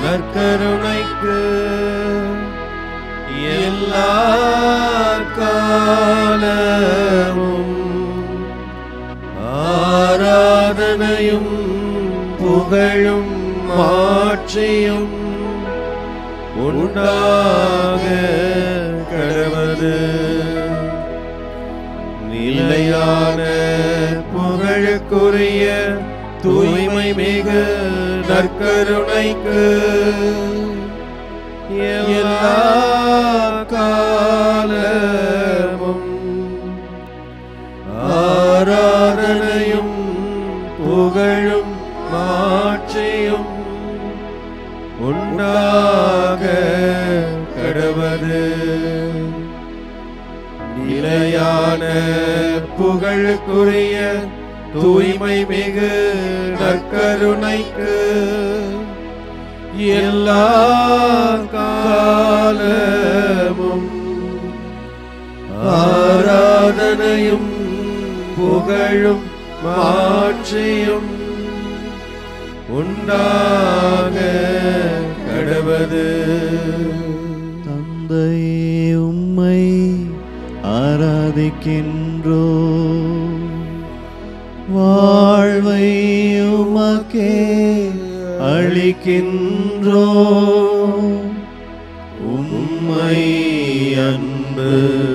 நற்கருணைக்கு எல்லா காலமும் ஆராதனையும் புகழும் மாட்சியும் உண்டாக கடவது நிலையான புகழுக்குரிய தூய்மை மிகு நற்கருணைக்கு எல்லா காலமும் ஆராதனையும் புகழும் மாட்சியும் உண்டாக கடவது நிலையான புகழுக்குரிய தூய்மை மிகு நற்கருணைக்கு எல்லா காலமும் ஆராதனையும் புகழும் மாட்சியும் உண்டாக கடவது தந்தையே உம்மை ஆராதிக்கின்றோ வாழ்வை உமக்கே அளிக்கின்றோ உம்மை அன்பு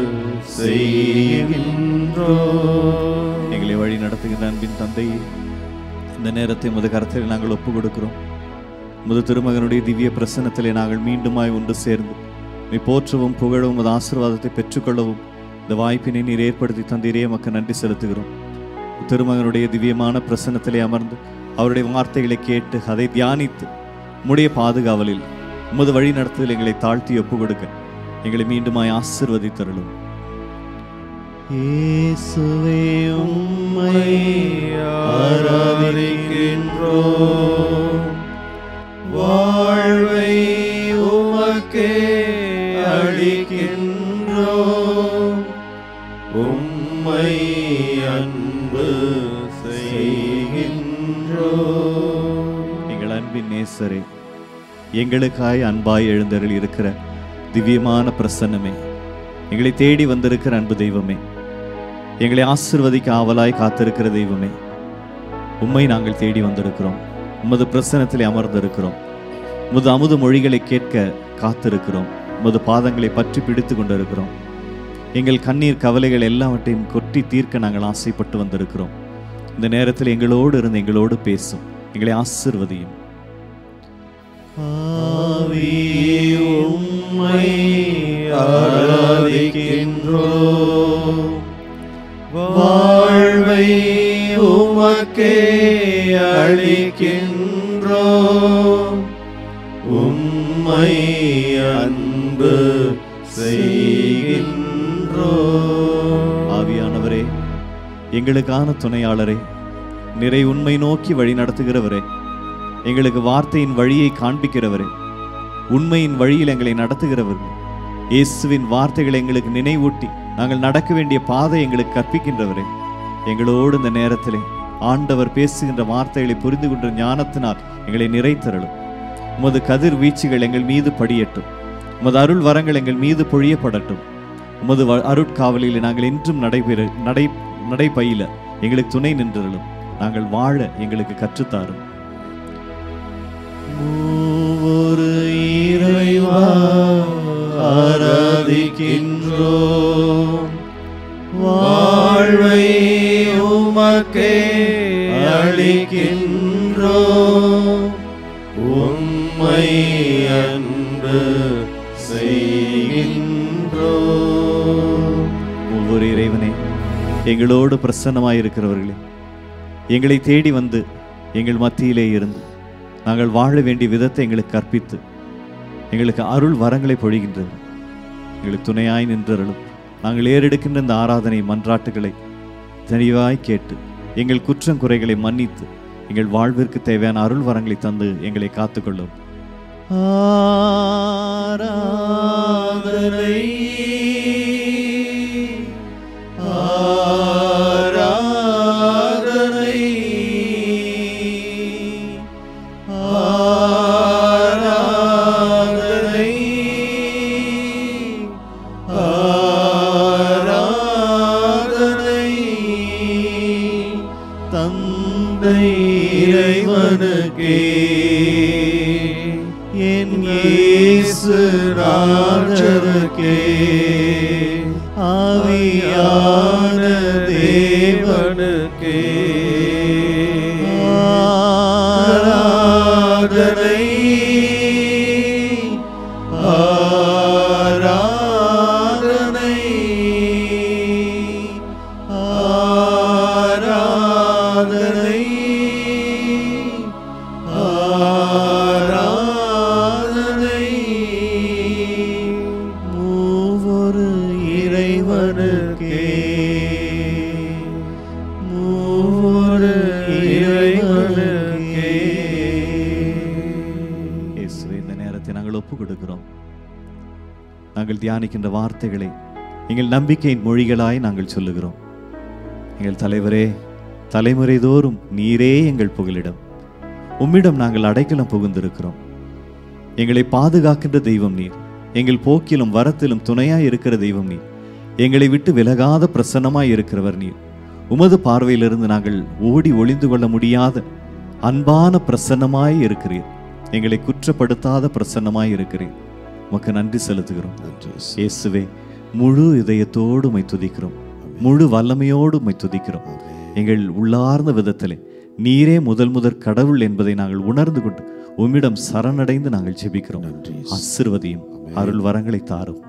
செய்கின்றோ எங்களை வழி நடத்துகின்ற அன்பின் தந்தையே இந்த நேரத்தை முது கருத்தில் நாங்கள் ஒப்பு கொடுக்கிறோம் முது திருமகனுடைய திவ்ய பிரசன்னத்திலே நாங்கள் மீண்டுமாய் ஒன்று சேர்ந்து நீ போற்றவும் புகழவும் உமது ஆசீர்வாதத்தை பெற்றுக்கொள்ளவும் இந்த வாய்ப்பினை நீர் ஏற்படுத்தி தந்தீரே மக்கள் நன்றி செலுத்துகிறோம் திருமகனுடைய திவ்யமான பிரசன்னத்திலே அமர்ந்து அவருடைய வார்த்தைகளை கேட்டு அதை தியானித்து உம்முடைய பாதுகாவலில் உமது வழி நடத்துதல் எங்களை தாழ்த்தி ஒப்பு கொடுக்க எங்களை மீண்டுமாய் ஆசிர்வதித்தருளும் இயேசுவே உம்மை ஆராதிக்கின்றோம் வாழ்வை உமக்கே அளிக்கின்றோம் உம்மை அன்பு செய்கின்றோம் எங்கள் அன்பின் நேசரே எங்களுக்காய் அன்பாய் எழுந்தருள் இருக்கிற திவ்யமான பிரசன்னமே எங்களை தேடி வந்திருக்கிற அன்பு தெய்வமே எங்களை ஆசிர்வதிக்க ஆவலாய் காத்திருக்கிற தெய்வமே உம்மை நாங்கள் தேடி வந்திருக்கிறோம் உமது பிரசன்னத்திலே அமர்ந்திருக்கிறோம் உமது அமுது மொழிகளை கேட்க காத்திருக்கிறோம் உமது பாதங்களை பற்றி பிடித்து கொண்டிருக்கிறோம் எங்கள் கண்ணீர் கவலைகள் எல்லாவற்றையும் கொட்டி தீர்க்க நாங்கள் ஆசைப்பட்டு வந்திருக்கிறோம் இந்த நேரத்தில் எங்களோடு இருந்து எங்களோடு பேசும் எங்களை ஆசிர்வதியும் உம்மை ஆராதிக்கின்றோம் வாழ்வை உமக்கே அளிக்கின்றோம் உம்மை அன்பு செய்கின்றோம் ஆவியானவரே எங்களுக்கான துணையாளரே நிறை உண்மை நோக்கி வழி நடத்துகிறவரே எங்களுக்கு வார்த்தையின் வழியை காண்பிக்கிறவரே உண்மையின் வழியில் எங்களை நடத்துகிறவர் இயேசுவின் வார்த்தைகளை எங்களுக்கு நினைவூட்டி நாங்கள் நடக்க வேண்டிய பாதை எங்களுக்கு கற்பிக்கின்றவரே எங்களோடு இந்த நேரத்திலே ஆண்டவர் பேசுகின்ற வார்த்தைகளை புரிந்து கொண்ட ஞானத்தினால் எங்களை நிறைத்தருளும் உமது கதிர் வீச்சுகள் எங்கள் மீது படியட்டும் உமது அருள் வரங்கள் எங்கள் மீது பொழியப்படட்டும் உமது வ- அருட்காவலில் நாங்கள் இன்றும் நடைபெற நடை நடைபயில எங்களுக்கு துணை நின்றருளும் நாங்கள் வாழ எங்களுக்கு கற்றுத்தாரும் ஒரு இறைவா ஆராதிக்கின்றோம் வாழ்வை உமக்கே அளிக்கின்றோம் உம்மை அன்பு செய்கின்றோம் ஒவ்வொரு இறைவனே எங்களோடு பிரசன்னமாயிருக்கிறவர்களே எங்களை தேடி வந்து எங்கள் மத்தியிலே இருந்து நாங்கள் வாழ வேண்டிய விதத்தை எங்களுக்கு கற்பித்து எங்களுக்கு அருள் வரங்களை பொழிகின்றது எங்களுக்கு துணையாய் நின்றருளும் நாங்கள் ஏறெடுக்கின்ற இந்த ஆராதனை மன்றாட்டுகளை தெளிவாய் கேட்டு எங்கள் குற்றம் குறைகளை மன்னித்து எங்கள் வாழ்விற்கு தேவையான அருள் வரங்களை தந்து எங்களை காத்துக்கொள்ளும் ஆராதனை ஆராதனை என் இயேசு ராஜருக்கே ஆவியான தேவனுக்கே ஆராதனை ஆராதனை ஆராதனை ஆராதனை மூவொரு இறைவனுக்கே மூவொரு இறைவனுக்கே இயேசுவே இந்த நேரத்தை நாங்கள் ஒப்புக் கொடுக்கிறோம் நாங்கள் தியானிக்கின்ற வார்த்தைகளை எங்கள் நம்பிக்கையின் மொழிகளாய் நாங்கள் சொல்லுகிறோம் எங்கள் தலைவரே தலைமுறை தோறும் நீரே எங்கள் புகலிடம் உம்மிடம் நாங்கள் அடைக்கலம் புகுந்திருக்கிறோம் எங்களை பாதுகாக்கின்ற தெய்வம் நீர் எங்கள் போக்கிலும் வரத்திலும் துணையாய் இருக்கிற தெய்வம் நீர் எங்களை விட்டு விலகாத பிரசன்னமாய் இருக்கிறவர் நீர் உமது பார்வையிலிருந்து நாங்கள் ஓடி ஒளிந்து கொள்ள முடியாத அன்பான பிரசன்னமாய் இருக்கிறீர் எங்களை குற்றப்படுத்தாத பிரசன்னமாய் இருக்கிறீர் உமக்கு நன்றி செலுத்துகிறோம் இயேசுவே முழு இதயத்தோடு உம்மை துதிக்கிறோம் முழு வல்லமையோடு உம்மை துதிக்கிறோம் எங்கள் உள்ளார்ந்த விதத்திலே நீரே முதல் முதற் கடவுள் என்பதை நாங்கள் உணர்ந்து கொண்டு உம்மிடம் சரணடைந்து நாங்கள் ஜெபிக்கிறோம் ஆசிர்வதியும் அருள் வரங்களை தாரும்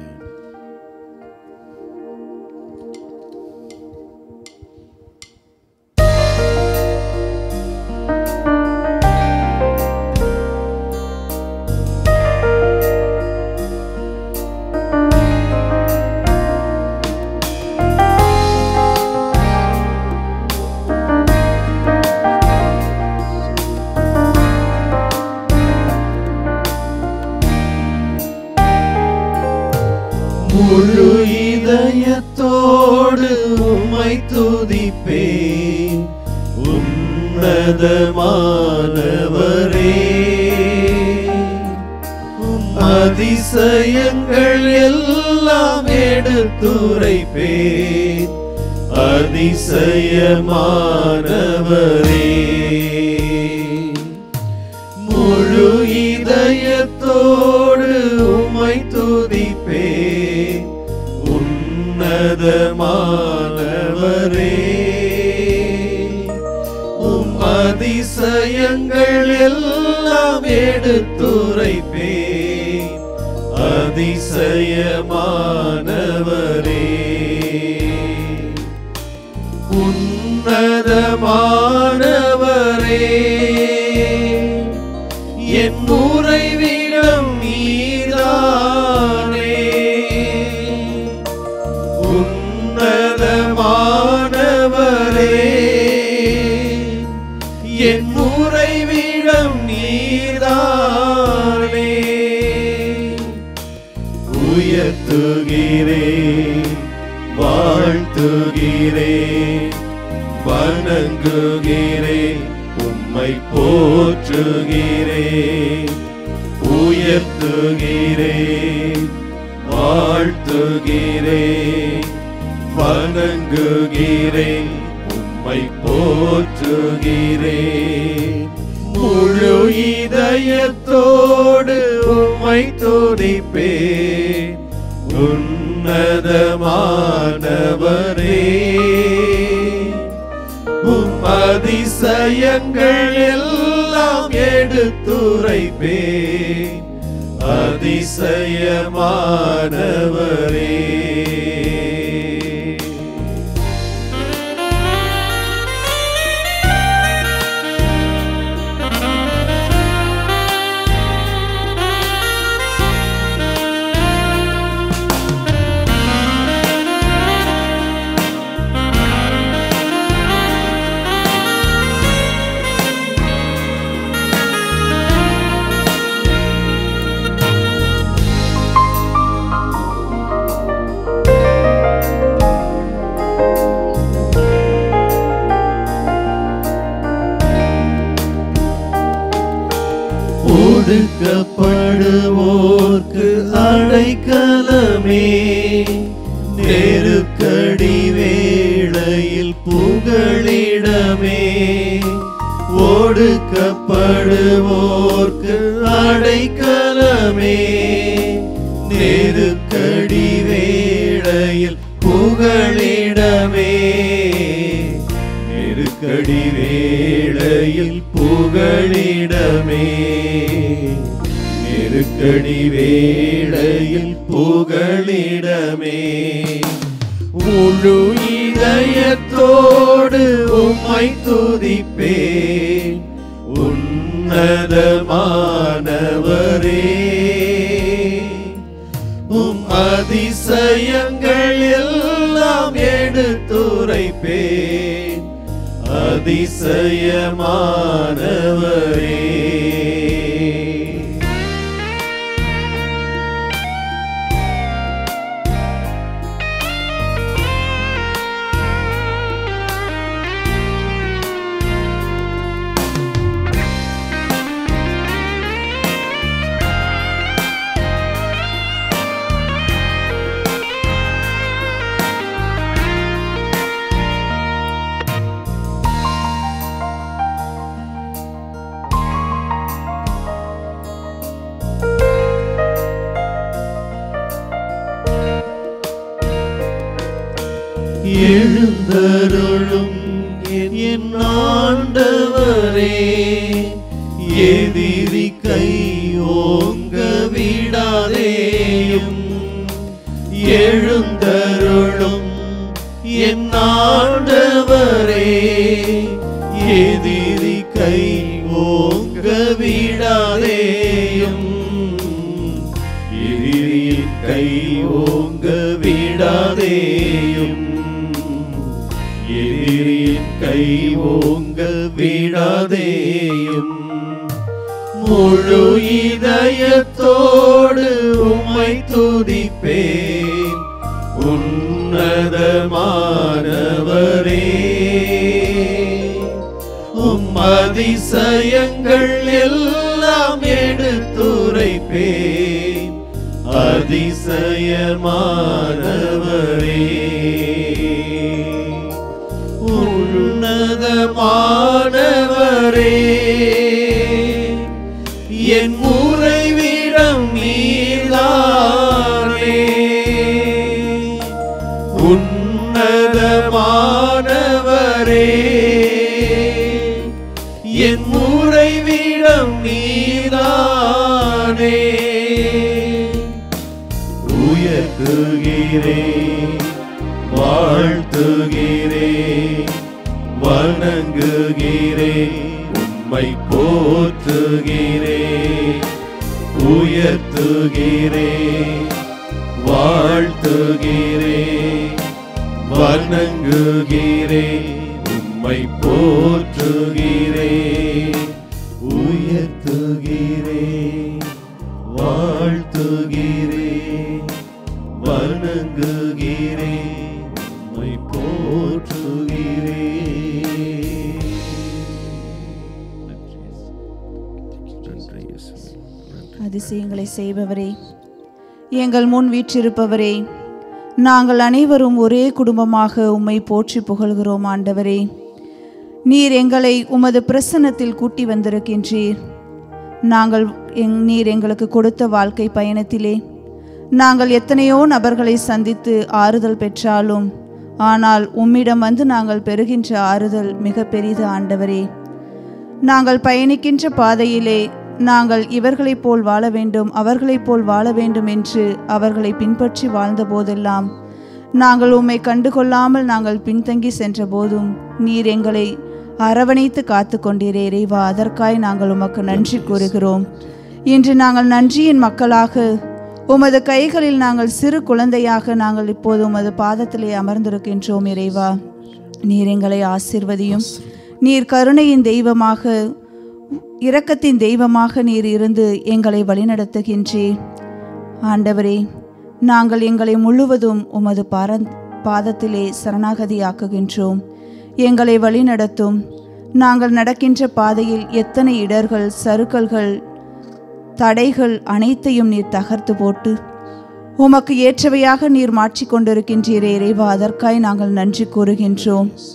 முழு இதயத்தோடு உம்மை துதிப்பேன் உன்னதமானவரே உம் அதிசயங்கள் எல்லாம் எடுத்துரைப்பேன் அதிசயமானவரே முழு இதயத்தோடு உம்மை துதிப்பேன் உன்னதமானவரே உம் அதிசயங்கள் எல்லாம் எடுத்துரைப்பேன் அதிசயமானவரே உன்னதமானவரே என் உறைவிடம் நீதானே உன்னதமானவரே என் உறைவிடம் நீதானே உயர்த்துகிறேன் வாழ்த்துகிறேன் வணங்குகிறேன் உம்மை போற்றுகிறேன் உயர்த்துகிறேன் வாழ்த்துகிறேன் வணங்குகிறேன் உம்மை போற்றுகிறேன் முழு இதயத்தோடு உம்மை துதிப்பேன் உன்னதமானவரே உம் அதிசயங்கள் எல்லாம் எடுத்துரைப்பேன் அதிசயமானவரே ஒடுக்கப்படுவோர்க்கு அடைக்கலமே நெருக்கடி வேளையில் புகழிடமே ஒடுக்கப்படுவோர்க்கு துன்பப்படுவோர்க்கு அடைக்கலமே நெருக்கடி வேளையில் புகழிடமே நெருக்கடி வேளையில் புகழிடமே நெருக்கடி வேளையில் புகழிடமே முழு இதயத்தோடு உம்மை துதிப்பேன் உன்னதமானவரே உம் அதிசயங்கள் எல்லாம் எடுத்துரைப்பேன் அதிசயமானவரே எழுந்தருளும் என் ஆண்டவரே எதிரி கை ஓங்க விடாதேயும் எழுந்தருளும் என் ஆண்டவரே எதிரி கை ஓங்க விடாதேயும் எதிரியின் கை ஓங்க விடாதேயும் எதிரியின் கை ஓங்க விடாதேயும் முழு இதயத்தோடு உம்மை துதிப்பேன் உன்னதமானவரே உம் அதிசயங்கள் எல்லாம் எடுத்துரைப்பேன் அதிசயமானவரே உன்னதமானவரே என் உறைவிடம் நீதானே உன்னதமானவரே என் உறைவிடம் நீதானே உயர்த்துகிறேன் வாழ்த்துகிறேன் வணங்குகிறேன் உம்மை போற்றுகிறேன் உயர்த்துகிறேன் வாழ்த்துகிறேன் வணங்குகிறேன் உம்மை போற்றுகிறேன் உயர்த்துகிறேன் வாழ்த்துகிறேன் வணங்குகிறேன் உம்மை போற்றுகிறேன் அதிசயங்களை செய்பவரே எங்கள் முன் வீற்றிருப்பவரே நாங்கள் அனைவரும் ஒரே குடும்பமாக உம்மை போற்றி புகழ்கிறோம் ஆண்டவரே நீர் எங்களை உமது பிரசன்னத்தில் கூட்டி வந்திருக்கின்றீர் நாங்கள் எங் நீர் எங்களுக்கு கொடுத்த வாழ்க்கை பயணத்திலே நாங்கள் எத்தனையோ நபர்களை சந்தித்து ஆறுதல் பெற்றாலும் ஆனால் உம்மிடம் வந்து நாங்கள் பெறுகின்ற ஆறுதல் மிக பெரிது ஆண்டவரே நாங்கள் பயணிக்கின்ற பாதையிலே நாங்கள் இவர்களைப் போல் வாழ வேண்டும் அவர்களைப் போல் வாழ வேண்டும் என்று அவர்களை பின்பற்றி வாழ்ந்த போதெல்லாம் நாங்கள் உம்மை கண்டுகொள்ளாமல் நாங்கள் பின்தங்கி சென்ற போதும் நீர் எங்களை அரவணைத்து காத்து கொண்டீரே இறைவா அதற்காய் நாங்கள் உமக்கு நன்றி கூறுகிறோம் இன்று நாங்கள் நன்றியின் மக்களாக உமது கைகளில் நாங்கள் சிறு குழந்தையாக நாங்கள் இப்போது உமது பாதத்திலே அமர்ந்திருக்கின்றோம் இறைவா நீர் எங்களை ஆசிர்வதியும் நீர் கருணையின் தெய்வமாக இரக்கத்தின் தெய்வமாக நீர் இருந்து எங்களை வழிநடத்துகின்றீர் ஆண்டவரே நாங்கள் எங்களை முழுவதும் உமது பார பாதத்திலே சரணாகதியாக்குகின்றோம் எங்களை வழிநடத்தும் நாங்கள் நடக்கின்ற பாதையில் எத்தனை இடர்கள் சறுக்கல்கள் தடைகள் அனைத்தையும் நீர் தகர்த்து போட்டு உமக்கு ஏற்றவையாக நீர் மாற்றிக் கொண்டிருக்கின்றீரே இறைவா அதற்காய் நாங்கள் நன்றி கூறுகின்றோம்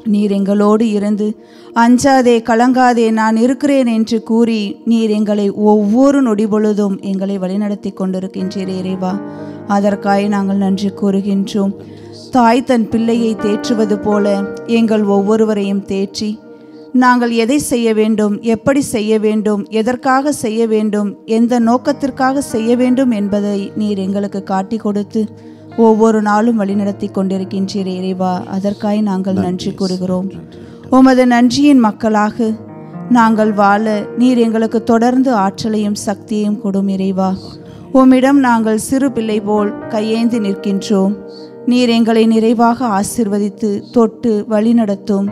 நீர் எங்களோடு இருந்து அஞ்சாதே கலங்காதே நான் இருக்கிறேன் என்று கூறி நீர் எங்களை ஒவ்வொரு நொடி பொழுதும் எங்களை வழிநடத்தி கொண்டிருக்கின்றீர் இறைவா அதற்காய் நாங்கள் நன்றி கூறுகின்றோம் தாய் தன் பிள்ளையை தேற்றுவது போல எங்கள் ஒவ்வொருவரையும் தேற்றி நாங்கள் எதை செய்ய வேண்டும் எப்படி செய்ய வேண்டும் எதற்காக செய்ய வேண்டும் எந்த நோக்கத்திற்காக செய்ய வேண்டும் என்பதை நீர் எங்களுக்கு காட்டி கொடுத்து ஒவ்வொரு நாளும் வழிநடத்தி கொண்டிருக்கின்றீர் இறைவா அதற்காய் நாங்கள் நன்றி கூறுகிறோம் உமது நன்றியின் மக்களாக நாங்கள் வாழ நீர் எங்களுக்கு தொடர்ந்து ஆற்றலையும் சக்தியையும் கொடும் இறைவா உம்மிடம் நாங்கள் சிறு பிள்ளை போல் கையேந்தி நிற்கின்றோம் நீர் எங்களை நிறைவாக ஆசிர்வதித்து தொட்டு வழிநடத்தும்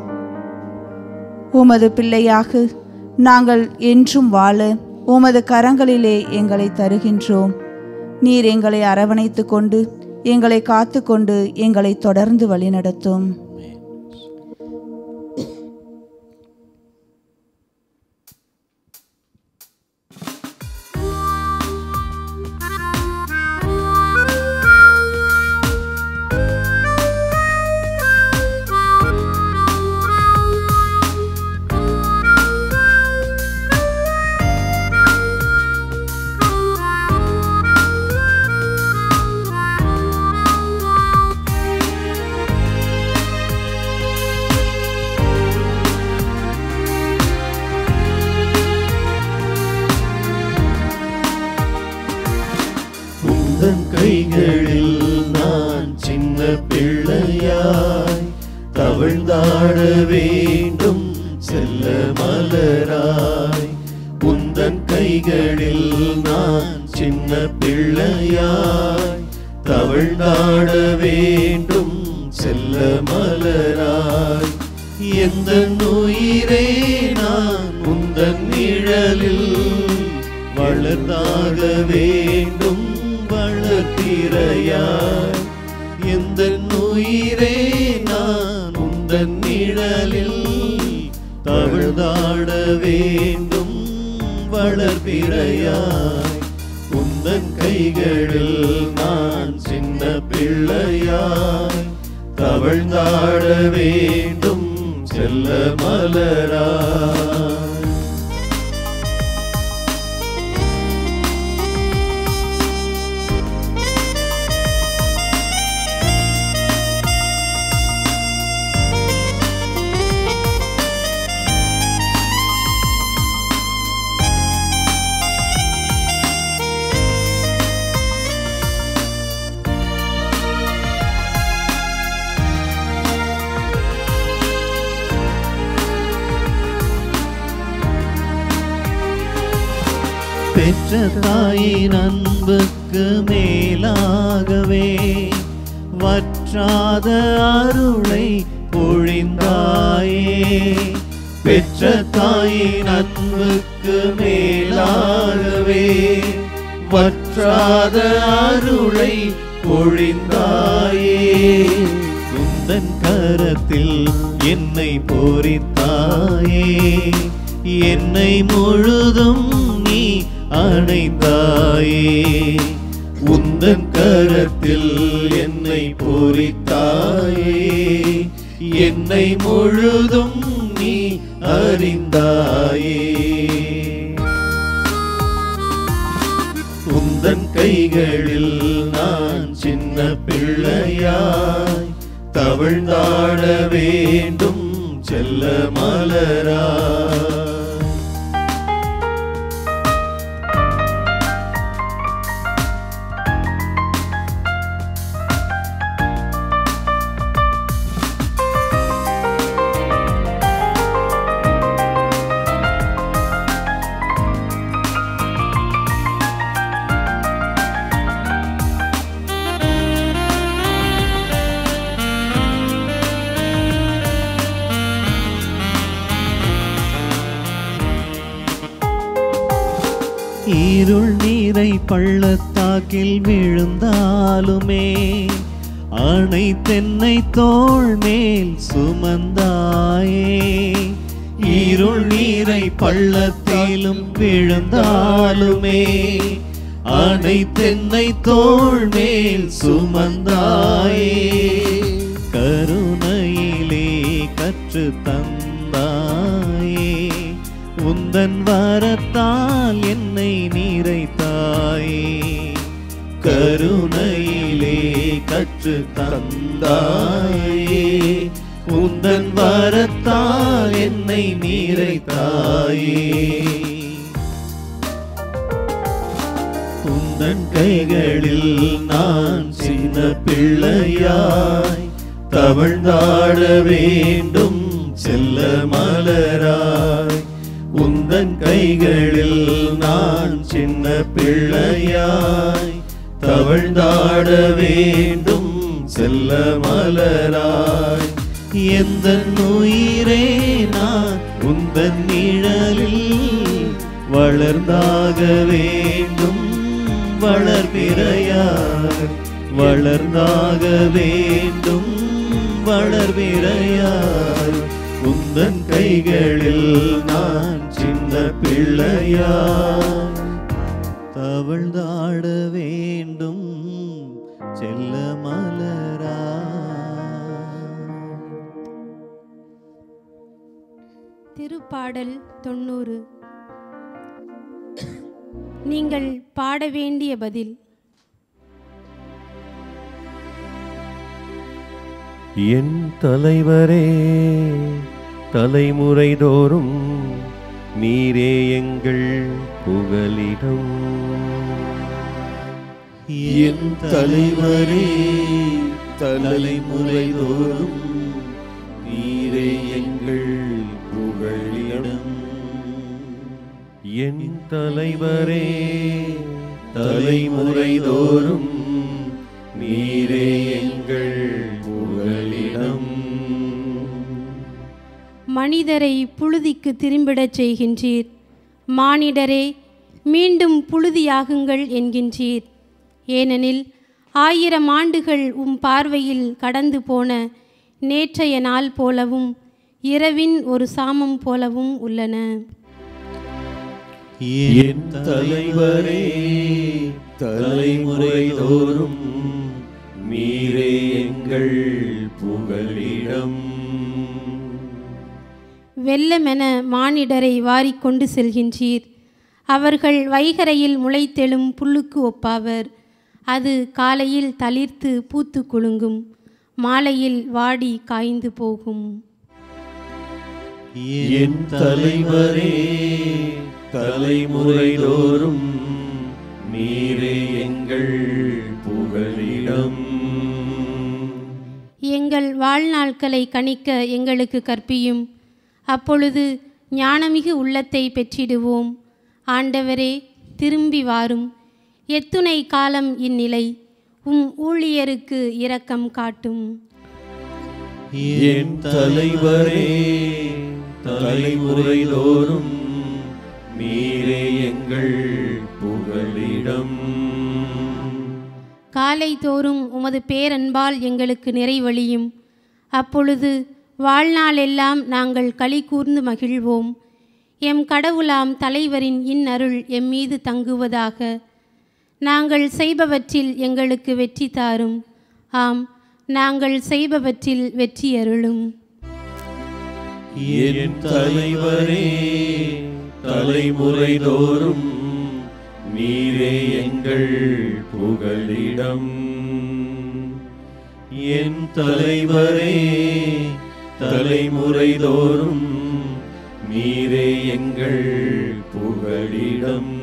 உமது பிள்ளையாக நாங்கள் என்றும் வாழ உமது கரங்களிலே எங்களை தருகின்றோம் நீர் எங்களை அரவணைத்து கொண்டு எங்களை காத்து கொண்டு எங்களை தொடர்ந்து வழிநடத்தும் உந்தன் கைகளில் நான் சின்ன பிள்ளையாய் தவழ்ந்தாட வேண்டும் செல்ல மலராய் உந்தன் கைகளில் நான் சின்ன பிள்ளையாய் தவழ்ந்தாட வேண்டும் செல்ல மலராய் எந்த உயிரே நான் உந்தன் நிழலில் வளர்ந்தாக வேண்டும் வளர்த்திரையாய் எந்த உயிரே நான் உந்தன் நிழலில் தவழ்ந்தாட வேண்டும் வளர்ப்பிறையாய் உந்தன் கைகளில் நான் சின்ன பிள்ளையாய் தவழ்ந்தாட வேண்டும் செல்ல மலராய் பெற்ற தாயின் அன்புக்கு மேலாகவே வற்றாத அருளை பொழிந்தாயே பெற்ற தாயின் அன்புக்கு மேலாகவே வற்றாத அருளை பொழிந்தாயே உந்தன் கரத்தில் என்னை பொறித்தாயே என்னை முழுதும் நீ அணைந்தாயே உந்தன் கரத்தில் என்னை பொறித்தாயே என்னை முழுதும் நீ அறிந்தாயே உந்தன் கைகளில் நான் சின்ன பிள்ளையாய் தவழ்ந்தாட வேண்டும் செல்ல மலராய் இருள் நீரை பள்ளத்தாக்கில் விழுந்தாலுமே அணை தென்னை தோள் மேல் சுமந்தாயே இருள் நீரை பள்ளத்திலும் விழுந்தாலுமே அணை தென்னை தோள் மேல் சுமந்தாயே கருணையிலே கற்று தந்தாயே உந்தன் வரத்தால் என்னை நீரைத்தாயே கருணையிலே கற்று தந்தாயே உந்தன் வரத்தால் என்னை நீரைத்தாயே உந்தன் கைகளில் நான் சின்ன பிள்ளையாய் தவழ்ந்தாட வேண்டும் செல்ல மலராய் உந்தன் கைகளில் நான் சின்ன பிள்ளையாய் தவழ்ந்தாட வேண்டும் செல்ல மலராய் எந்த உயிரே நான் உந்தன் நிழலில் வளர்ந்தாக வேண்டும் வளர்பிறையாய் வளர்ந்தாக வேண்டும் வளர்பிறையாய் உந்தன் கைகளில் நான் சின்ன பிள்ளையாய் தவழ்ந்தாட வேண்டும் செல்ல மலரா திருப்பாடல் தொண்ணூறு நீங்கள் பாட வேண்டிய பதில் என் தலைவரே தலைமுறை தோறும் நீரே எங்கள் புகலிடம் என் தலைவரே தலைமுறை தோறும் நீரே எங்கள் புகழிடம் என் தலைவரே தலைமுறை தோறும் நீரே எங்கள் புகழிடம் மனிதரை புழுதிக்கு திரும்பிடச் செய்கின்றீர் மானிடரே மீண்டும் புழுதியாகுங்கள் என்கின்றீர் ஏனெனில் ஆயிரம் ஆண்டுகள் உம் பார்வையில் கடந்து போன நேற்றைய நாள் போலவும் இரவின் ஒரு சாமம் போலவும் உள்ளன என் தலைவரே தலைமுறை தோறும் நீரே எங்கள் புகழிடம் வெள்ளமென மானிடரை வாரிக்கொண்டு செல்கின்றீர் அவர்கள் வைகரையில் முளைத்தெழும் புல்லுக்கு ஒப்பாவர் அது காலையில் தளிர்த்து பூத்து குலுங்கும் மாலையில் வாடி காய்ந்து போகும் என் தலைவரே தலைமுறை தோறும் நீரே எங்கள் புகழிடம் எங்கள் வாழ்நாட்களை கணிக்க எங்களுக்கு கற்பியும் அப்பொழுது ஞானமிகு உள்ளத்தை பெற்றிடுவோம் ஆண்டவரே திரும்பி வாரும் எத்துணை காலம் இந்நிலை உம் ஊழியருக்கு இரக்கம் காட்டும் என் தலைவரே தலைமுறை தோறும் நீரே எங்கள் புகழிடம் காலை தோறும் உமது பேரன்பால் எங்களுக்கு நிறைவழியும் அப்பொழுது வாழ்நாளெல்லாம் நாங்கள் களி கூர்ந்து மகிழ்வோம் எம் கடவுளாம் தலைவரின் இன்னருள் எம் மீது தங்குவதாக நாங்கள் செய்பவற்றில் எங்களுக்கு வெற்றி தாரும் ஆம் நாங்கள் செய்பவற்றில் வெற்றி அருளும் என் தலைவரே தலைமுறை தோறும் நீரே எங்கள் புகழிடம் என் தலைவரே தலைமுறை தோறும் நீரே எங்கள் புகழிடம்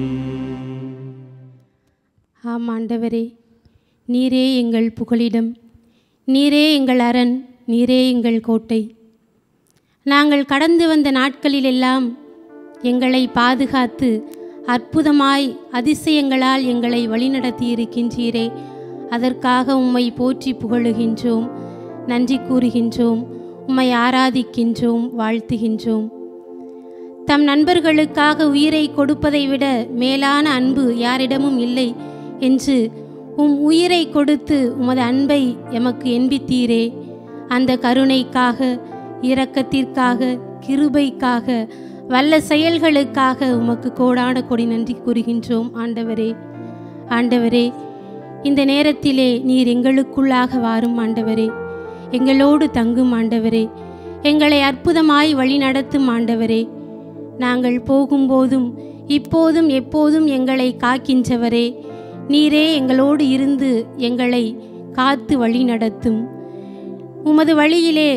ஆம் ஆண்டவரே நீரே எங்கள் புகலிடம் நீரே எங்கள் அரண் நீரே எங்கள் கோட்டை நாங்கள் கடந்து வந்த நாட்களிலெல்லாம் எங்களை பாதுகாத்து அற்புதமாய் அதிசயங்களால் எங்களை வழிநடத்தி இருக்கின்றீரே அதற்காக உம்மை போற்றி புகழுகின்றோம் நன்றி கூறுகின்றோம் உம்மை ஆராதிக்கின்றோம் வாழ்த்துகின்றோம் தம் நண்பர்களுக்காக உயிரை கொடுப்பதை விட மேலான அன்பு யாரிடமும் இல்லை என்று உம் உயிரை கொடுத்து உமது அன்பை எமக்கு என்பித்தீரே அந்த கருணைக்காக இரக்கத்திற்காக கிருபைக்காக வல்ல செயல்களுக்காக உமக்கு கோடான கொடி நன்றி கூறுகின்றோம் ஆண்டவரே ஆண்டவரே இந்த நேரத்திலே நீர் எங்களுக்குள்ளாக வாரும் ஆண்டவரே எங்களோடு தங்கும் ஆண்டவரே எங்களை அற்புதமாய் வழிநடத்தும் ஆண்டவரே நாங்கள் போகும்போதும் இப்போதும் எப்போதும் எங்களை காக்கின்றவரே நீரே எங்களோடு இருந்து எங்களை காத்து வழிநடத்தும் உமது வழியிலே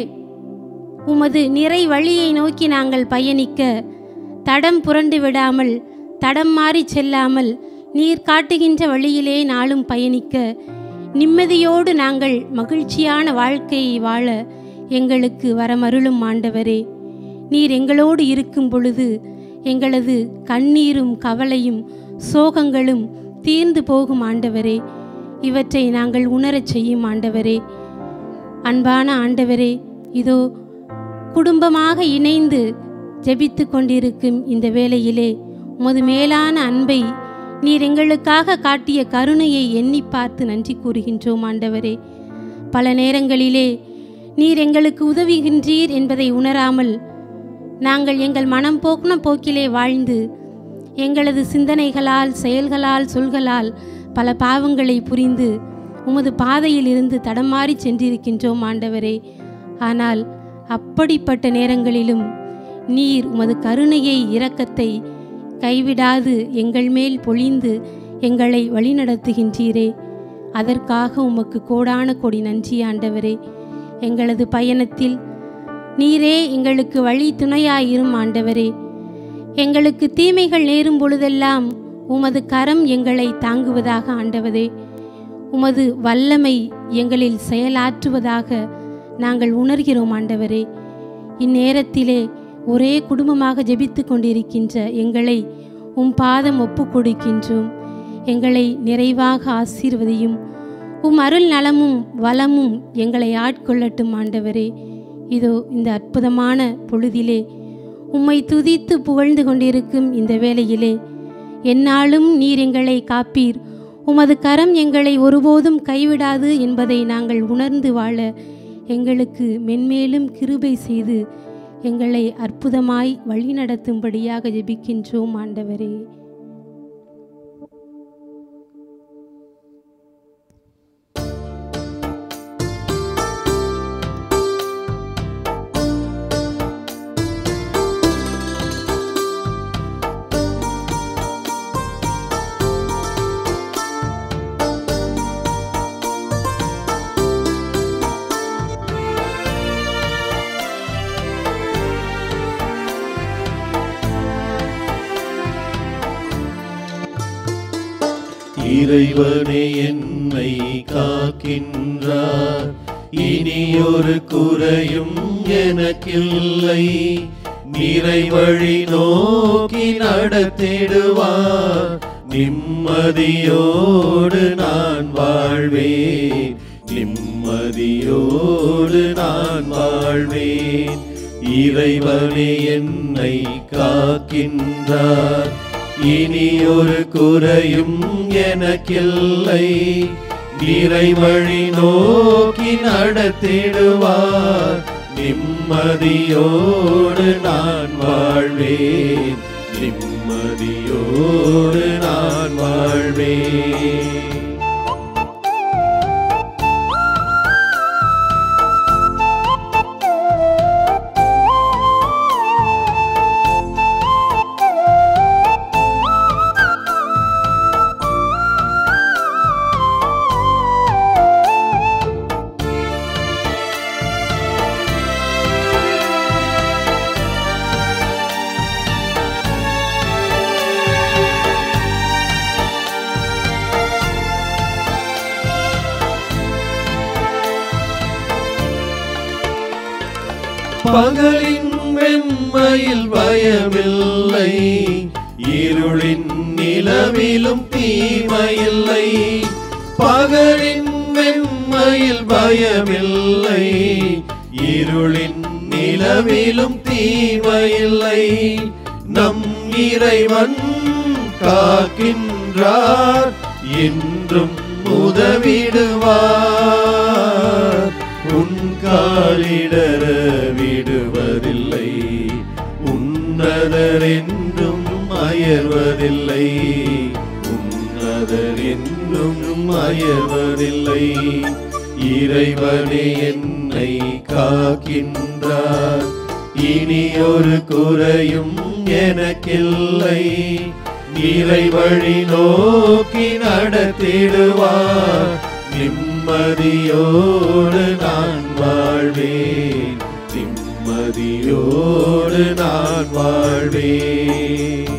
உமது நிறை வழியை நோக்கி நாங்கள் பயணிக்க தடம் புரண்டு விடாமல் தடம் மாறி செல்லாமல் நீர் காட்டுகின்ற வழியிலே நாளும் பயணிக்க நிம்மதியோடு நாங்கள் மகிழ்ச்சியான வாழ்க்கையை வாழ எங்களுக்கு வரமருளும் ஆண்டவரே நீர் எங்களோடு இருக்கும் பொழுது எங்களது கண்ணீரும் கவலையும் சோகங்களும் தீர்ந்து போகும் ஆண்டவரே இவற்றை நாங்கள் உணரச் செய்யும் ஆண்டவரே அன்பான ஆண்டவரே இதோ குடும்பமாக இணைந்து ஜெபித்து கொண்டிருக்கும் இந்த வேளையிலே உமது மேலான அன்பை நீர் எங்களுக்காக காட்டிய கருணையை எண்ணி பார்த்து நன்றி கூறுகின்றோம் ஆண்டவரே பல நேரங்களிலே நீர் எங்களுக்கு உதவுகின்றீர் என்பதை உணராமல் நாங்கள் எங்கள் மனம் போக்குன போக்கிலே வாழ்ந்து எங்களது சிந்தனைகளால் செயல்களால் சொல்களால் பல பாவங்களை புரிந்து உமது பாதையில் இருந்து தடமாறி சென்றிருக்கின்றோம் ஆண்டவரே ஆனால் அப்படிப்பட்ட நேரங்களிலும் நீர் உமது கருணையை இரக்கத்தை கைவிடாது எங்கள் மேல் பொழிந்து எங்களை வழிநடத்துகின்றீரே அதற்காக உமக்கு கோடான கொடி நன்றி ஆண்டவரே எங்களது பயணத்தில் நீரே எங்களுக்கு வழி துணையாயிரும் ஆண்டவரே எங்களுக்கு தீமைகள் நேரும் பொழுதெல்லாம் உமது கரம் எங்களை தாங்குவதாக ஆண்டவரே உமது வல்லமை எங்களில் செயலாற்றுவதாக நாங்கள் உணர்கிறோம் ஆண்டவரே இந்நேரத்திலே ஒரே குடும்பமாக ஜெபித்து கொண்டிருக்கின்ற எங்களை உம் பாதம் ஒப்பு கொடுக்கின்றோம் எங்களை நிறைவாக ஆசீர்வதியும் உம் அருள் நலமும் வளமும் எங்களை ஆட்கொள்ளட்டும் ஆண்டவரே இதோ இந்த அற்புதமான பொழுதிலே உம்மை துதித்து புகழ்ந்து கொண்டிருக்கும் இந்த வேளையிலே எந்நாளும் நீர் எங்களை காப்பீர் உமது கரம் எங்களை ஒருபோதும் கைவிடாது என்பதை நாங்கள் உணர்ந்து வாழ எங்களுக்கு மென்மேலும் கிருபை செய்து எங்களை அற்புதமாய் வழிநடத்தும்படியாக ஜெபிக்கின்றோம் ஆண்டவரே இறைவனே என்னை காக்கின்றார் இனி ஒரு குறையும் எனக்கில்லை நிறை வழி நோக்கி நடத்திடுவார் நிம்மதியோடு நான் வாழ்வேன் நிம்மதியோடு நான் வாழ்வேன் இறைவனே என்னை காக்கின்றார் இனி ஒரு குறையும் எனக்கில்லை நிறைவழி நோக்கி நடத்திடுவார் நிம்மதியோடு நான் வாழ்வேன் நிம்மதியோடு நான் வாழ்வேன் பகலின் வெண்மையில் பயமில்லை இருளின் நிலவிலும் தீமையில்லை பகலின் வெண்மையில் பயமில்லை இருளின் நிலவிலும் தீமையில்லை நம் இறைவன் காக்கின்றார் என்றும் உதவிடுவார் உன் காலிடர விடுவதில்லை உன்னதர் என்றும் அயர்வதில்லை உன்னதர் என்றும் அயர்வதில்லை இறைவனே என்னை என்னை காக்கின்றார் இனி ஒரு குறையும் எனக்கில்லை நீரை வழி நோக்கி நடத்திடுவார் நிம்மதியோடு நான் வாழ்வேன் நிம்மதியோடு நான் வாழ்வேன்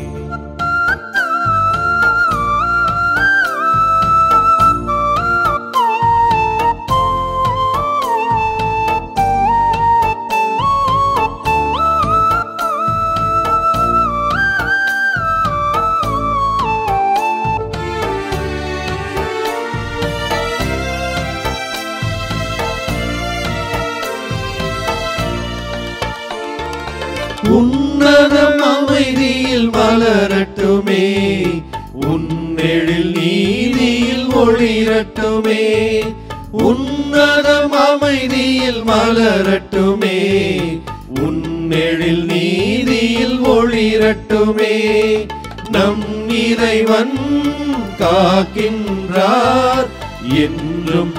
உன்னதம் அமைதியில் மலரட்டுமே உன்னெழில் நீதியில் ஒளிரட்டுமே உன்னதம் அமைதியில் மலரட்டுமே உன்னெழில் நீதியில் ஒளிரட்டுமே நம் இறைவன் காக்கின்றார் என்றும்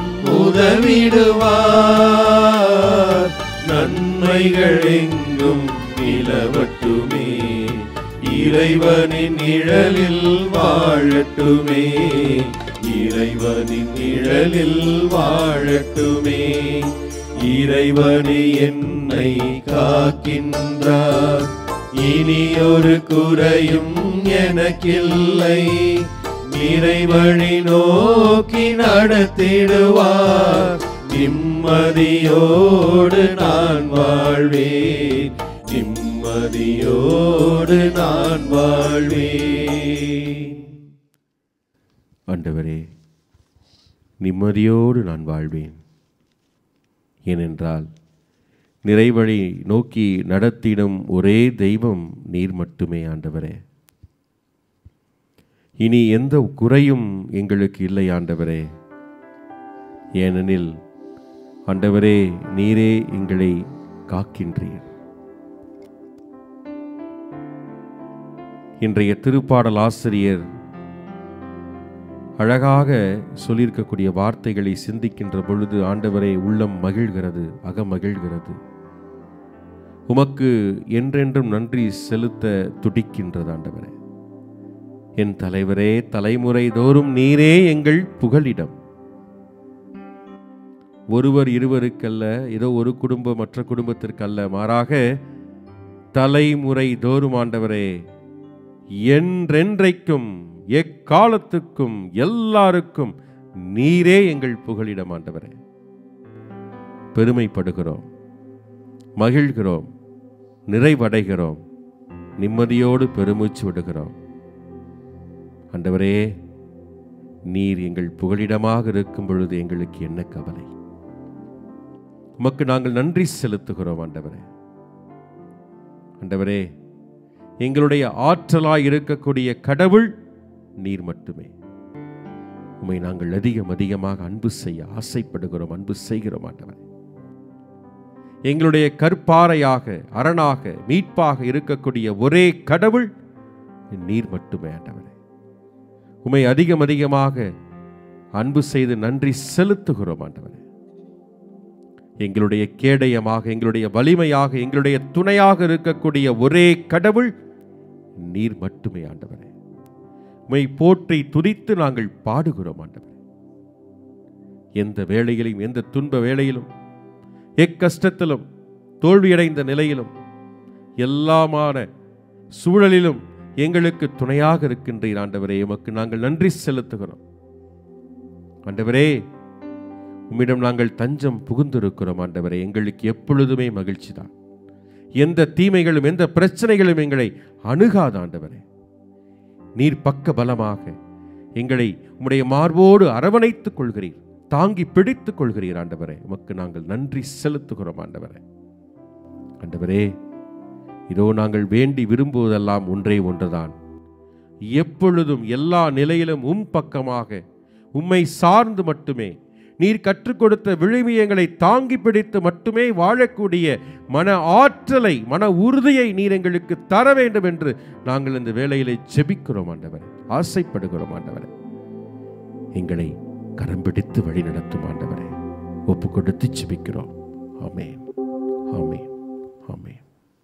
உதவிடுவார் நன்மைகள் எங்கும் நிலவட்டுமே இறைவனின் நிழலில் வாழட்டுமே இறைவனின் நிழலில் வாழட்டுமே இறைவனே என்னை காக்கின்றார் இனி ஒரு குறையும் எனக்கில்லை இறைவழி நோக்கி நடத்திடுவார் நிம்மதியோடு நான் வாழ்வேன் நிம்மதியோடு நான் வாழ்வேன் ஆண்டவரே நிம்மதியோடு நான் வாழ்வேன் ஏனென்றால் நிறைவழி நோக்கி நடத்திடும் ஒரே தெய்வம் நீர் மட்டுமே ஆண்டவரே இனி எந்த குறையும் எங்களுக்கு இல்லை ஆண்டவரே ஏனெனில் ஆண்டவரே நீரே எங்களை காக்கின்றீர் இன்றைய திருப்பாடல் ஆசிரியர் அழகாக சொல்லியிருக்கக்கூடிய வார்த்தைகளை சிந்திக்கின்ற பொழுது ஆண்டவரே உள்ளம் மகிழ்கிறது அகமகிழ்கிறது உமக்கு என்றென்றும் நன்றி செலுத்த துடிக்கின்றது ஆண்டவரே என் தலைவரே தலைமுறை தோறும் நீரே எங்கள் புகலிடம் ஒருவர் இருவருக்கல்ல ஏதோ ஒரு குடும்பம் மற்ற குடும்பத்திற்கல்ல மாறாக தலைமுறை தோறும் ஆண்டவரே என்றென்றைக்கும் எக்காலத்துக்கும் எல்லாருக்கும் நீரே எங்கள் புகலிடம் ஆண்டவரே பெருமைப்படுகிறோம் மகிழ்கிறோம் நிறைவடைகிறோம் நிம்மதியோடு பெருமூச்சு விடுகிறோம் ஆண்டவரே நீர் எங்கள் புகலிடமாக இருக்கும் பொழுது எங்களுக்கு என்ன கவலை உமக்கு நாங்கள் நன்றி செலுத்துகிறோம் ஆண்டவரே ஆண்டவரே எங்களுடைய ஆற்றலாய் இருக்கக்கூடிய கடவுள் நீர் மட்டுமே உம்மை நாங்கள் அதிகம் அதிகமாக அன்பு செய்ய ஆசைப்படுகிறோம் அன்பு செய்கிறோம் ஆண்டவரே எங்களுடைய கற்பாறையாக அரணாக மீட்பாக இருக்கக்கூடிய ஒரே கடவுள் நீர் மட்டுமே ஆண்டவரே உம்மை அதிகம் அதிகமாக அன்பு செய்து நன்றி செலுத்துகிறோம் ஆண்டவரே எங்களுடைய கேடயமாக எங்களுடைய வலிமையாக எங்களுடைய துணையாக இருக்கக்கூடிய ஒரே கடவுள் நீர் மட்டுமே ஆண்டவரே உம்மை போற்றி துதித்து நாங்கள் பாடுகிறோம் ஆண்டவரே எந்த வேளையிலும் எந்த துன்ப வேளையிலும் எக்கஷ்டத்திலும் தோல்வியடைந்த நிலையிலும் எல்லாமான சூழலிலும் எங்களுக்கு துணையாக இருக்கின்றீர் ஆண்டவரே உமக்கு நாங்கள் நன்றி செலுத்துகிறோம் ஆண்டவரே உம்மிடம் நாங்கள் தஞ்சம் புகுந்திருக்கிறோம் ஆண்டவரே எங்களுக்கு எப்பொழுதுமே மகிழ்ச்சி தான் எந்த தீமைகளும் எந்த பிரச்சனைகளும் எங்களை அணுகாத ஆண்டவரே நீர் பக்க பலமாக எங்களை உம்முடைய மார்போடு அரவணைத்துக் கொள்கிறீர் தாங்கி பிடித்துக் கொள்கிறீர் ஆண்டவரே உமக்கு நாங்கள் நன்றி செலுத்துகிறோம் ஆண்டவரே ஆண்டவரே இதோ நாங்கள் வேண்டி விரும்புவதெல்லாம் ஒன்றே ஒன்றுதான் எப்பொழுதும் எல்லா நிலையிலும் உம் பக்கமாக உம்மை சார்ந்து மட்டுமே நீர் கற்றுக் கொடுத்த விழுமியங்களை தாங்கி பிடித்து மட்டுமே வாழக்கூடிய மன ஆற்றலை மன உறுதியை நீர் எங்களுக்கு தர வேண்டும் என்று நாங்கள் இந்த வேளையிலே ஜெபிக்கிறோம் ஆண்டவரே ஆசைப்படுகிறோம் ஆண்டவரே எங்களை கரம் பிடித்து வழி நடத்தும் ஆண்டவரே ஒப்பு கொடுத்து ஜெபிக்கிறோம் ஆமென் ஆமென் ஆமென்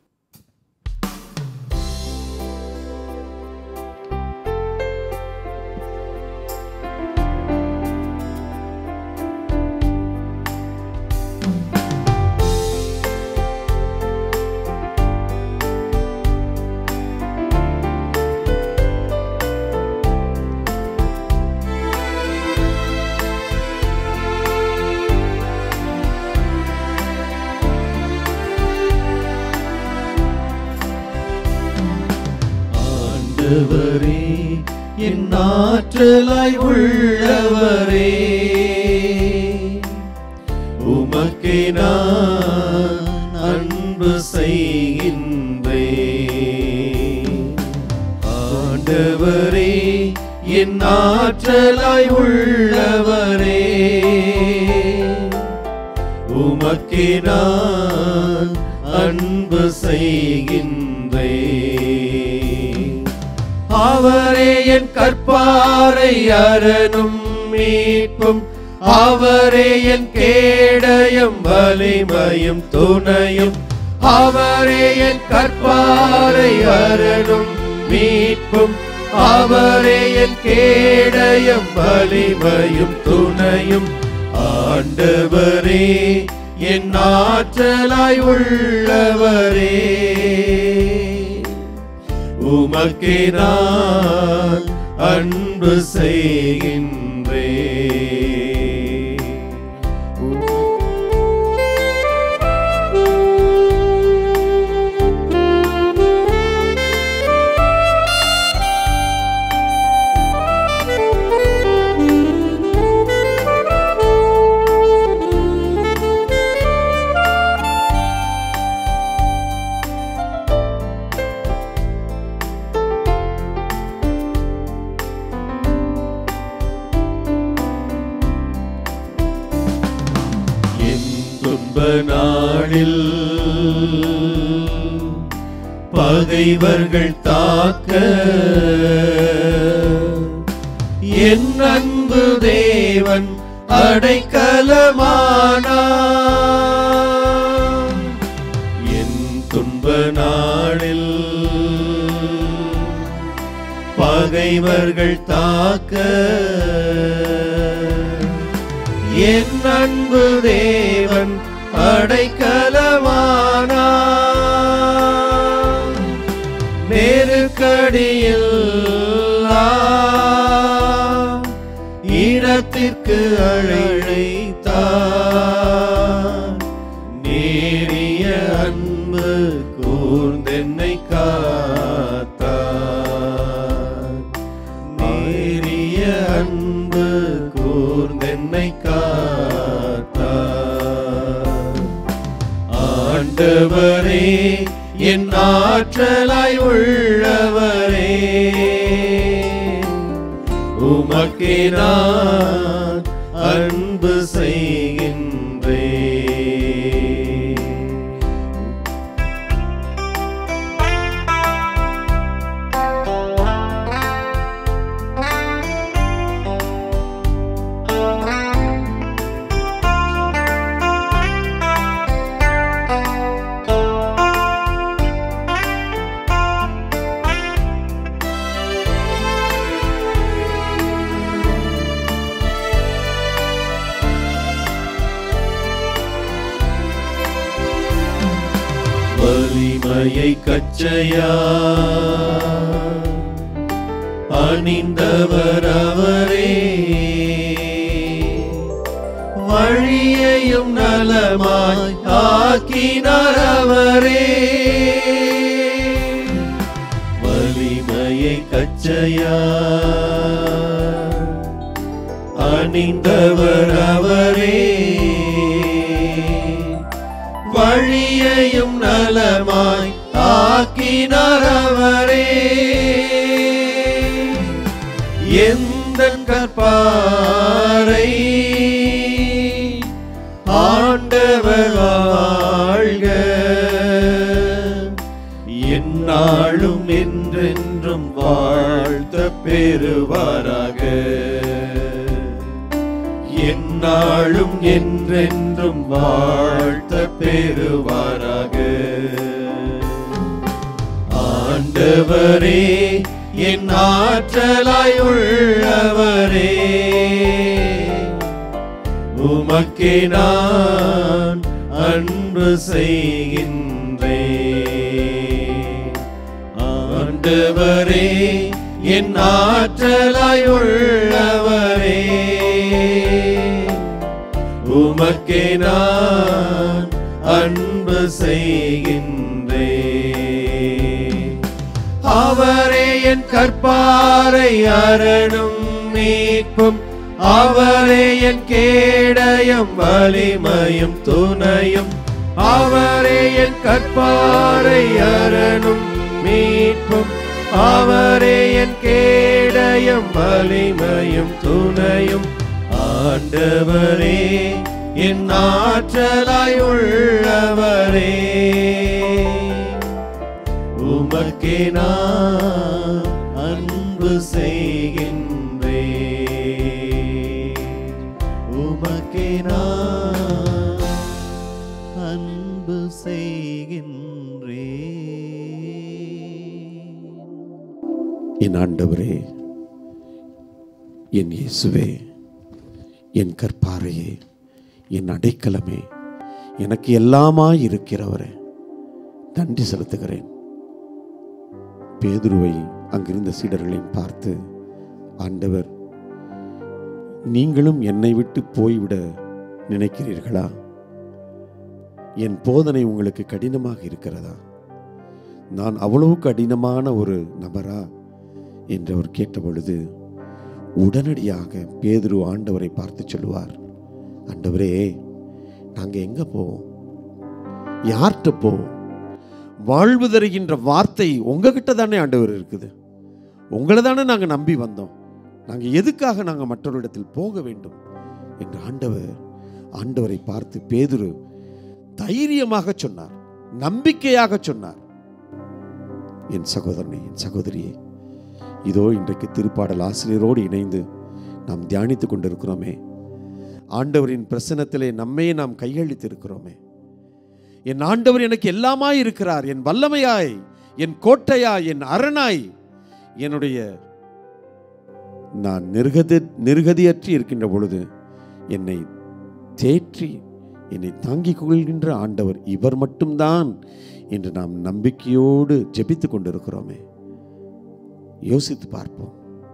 ஆண்டவரே என் ஆற்றலாய் உள்ளவரே உமக்கே நான் அன்பு செய்கின்றேன் ஆண்டவரே என் ஆற்றலாய் உள்ளவரே உமக்கே நான் அன்பு செய்கின்றேன் அவரே என் கற்பாரை அரணும் மீட்பும் அவரே என் கேடயம் வலிமையும் துணையும் அவரே என் கற்பாரை அரணும் மீட்பும் அவரே என் கேடயம் வலிமையும் துணையும் ஆண்டவரே என் ஆற்றலாய் உள்ளவரே உமக்கே நான் அன்பு செய்கின்றேன் என் துன்ப நாளில் பகைவர்கள் தாக்க என் அன்பு தேவன் அடைக்கலமானார் என் துன்ப நாளில் பகைவர்கள் தாக்க என் அன்பு தேவன் அடைக்கலமானார் நெருக்கடியில் இடத்திற்கு அழைத்தார் நேரிய அன்பு கூர்ந்தென்னை காத்தார் நேரிய அன்பு கூர்ந்தென்னை காத்தார் ஆண்டவரே என் ஆற்றலாய் உள்ளவரே உமக்கே நான் அன்பு செய்கின்றேன் வலிமையை கச்சையா அணிந்தவர் அவரே வழியையும் நலமாய் ஆக்கினார் அவரே வலிமையை கச்சையா அணிந்தவர் அவரே வழியையும் நலமாய் ஆக்கினார் அவரே எந்த கற்பாரை ஆண்டவர் வாழ்க எந்நாளும் என்றென்றும் வாழ்த்த பெறுவாராக எந்நாளும் என்றென்றும் வாழ்த்த பெறுவாராக ஆண்டவரே என் ஆற்றலாய் உள்ளவரே உமக்கே நான் அன்பு செய்கின்றேன் ஆண்டவரே என் ஆற்றலாய் உள்ளவரே உமக்கே நான் அன்பு செய்கின்றேன் அவரே என் கற்பாரை அரணும் மீட்பும் அவரே என் கேடயம் வலிமையும் துணையும் அவரே என் கற்பாரை அரணும் மீட்பும் அவரே என் கேடயம் வலிமையும் துணையும் ஆண்டவரே என் ஆற்றலாய் உள்ளவரே உமக்கே நான் அன்பு செய்கின்றேன் உமக்கே நான் அன்பு செய்கின்றேன் என் ஆண்டவரே என் இயேசுவே என் கற்பாரையே என் அடைக்கலமே எனக்கு எல்லாமாய் இருக்கிறவரே நன்றி செலுத்துகிறேன் பேதுருவை அங்கிருந்த சீடர்களையும் பார்த்து ஆண்டவர் நீங்களும் என்னை விட்டு போய்விட நினைக்கிறீர்களா என் போதனை உங்களுக்கு கடினமாக இருக்கிறதா நான் அவ்வளவு கடினமான ஒரு நபரா என்று அவர் கேட்டபொழுது உடனடியாக பேதுரு ஆண்டவரை பார்த்து சொல்லுவார் ஆண்டவரே நாங்கள் எங்கே போவோம் யார்கிட்ட போவோம் வாழ்வு தருகின்ற வார்த்தை உங்ககிட்ட தானே ஆண்டவர் இருக்குது உங்களை தானே நாங்கள் நம்பி வந்தோம் நாங்கள் எதுக்காக நாங்கள் மற்றவரிடத்தில் போக வேண்டும் என்று ஆண்டவர் ஆண்டவரை பார்த்து பேதுரு தைரியமாக சொன்னார் நம்பிக்கையாக சொன்னார் என் சகோதரனே என் சகோதரியே இதோ இன்றைக்கு திருப்பாடல் ஆசிரியரோடு இணைந்து நாம் தியானித்துக் கொண்டிருக்கிறோமே ஆண்டவரின் பிரசனத்திலே நம்மையே நாம் கையளித்திருக்கிறோமே என் ஆண்டவர் எனக்கு எல்லாமாய் இருக்கிறார் என் வல்லமையாய் என் கோட்டையாய் என் அரணாய் என்னுடைய நான் நிர்கதி நிர்கதியற்றி இருக்கின்ற பொழுது என்னை தேற்றி என்னை தாங்கிக் கொள்கின்ற ஆண்டவர் இவர் மட்டும்தான் என்று நாம் நம்பிக்கையோடு ஜெபித்துக் கொண்டிருக்கிறோமே யோசித்து பார்ப்போம்